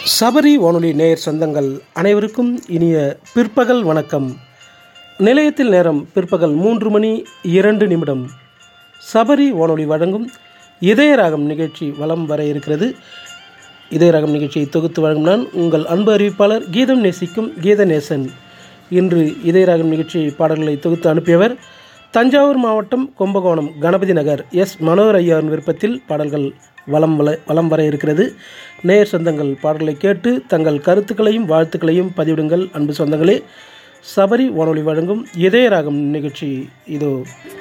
சபரி வானொலி நேயர் சொந்தங்கள் அனைவருக்கும் இனிய பிற்பகல் வணக்கம் நிலையத்தில் நேரம் பிற்பகல் மூன்று மணி இரண்டு நிமிடம் சபரி வானொலி வழங்கும் இதயராகம் நிகழ்ச்சி வலம் வர இருக்கிறது இதயராகம் நிகழ்ச்சியை தொகுத்து வழங்கும் நான் உங்கள் அன்பு அறிவிப்பாளர் கீதம் நேசிக்கும் கீதநேசன் இன்று இதயராகம் நிகழ்ச்சி பாடல்களை தொகுத்து அனுப்பியவர் தஞ்சாவூர் மாவட்டம் கும்பகோணம் கணபதி நகர் எஸ் மனோகர் ஐயாவின் விருப்பத்தில் பாடல்கள் வலம் வல வலம் வர இருக்கிறது நேயர் சொந்தங்கள் பாடல்களை கேட்டு தங்கள் கருத்துக்களையும் வாழ்த்துக்களையும் பதிவிடுங்கள் அன்பு சொந்தங்களே சபரி வானொலி வழங்கும் இதயராகம் நிகழ்ச்சி இதோ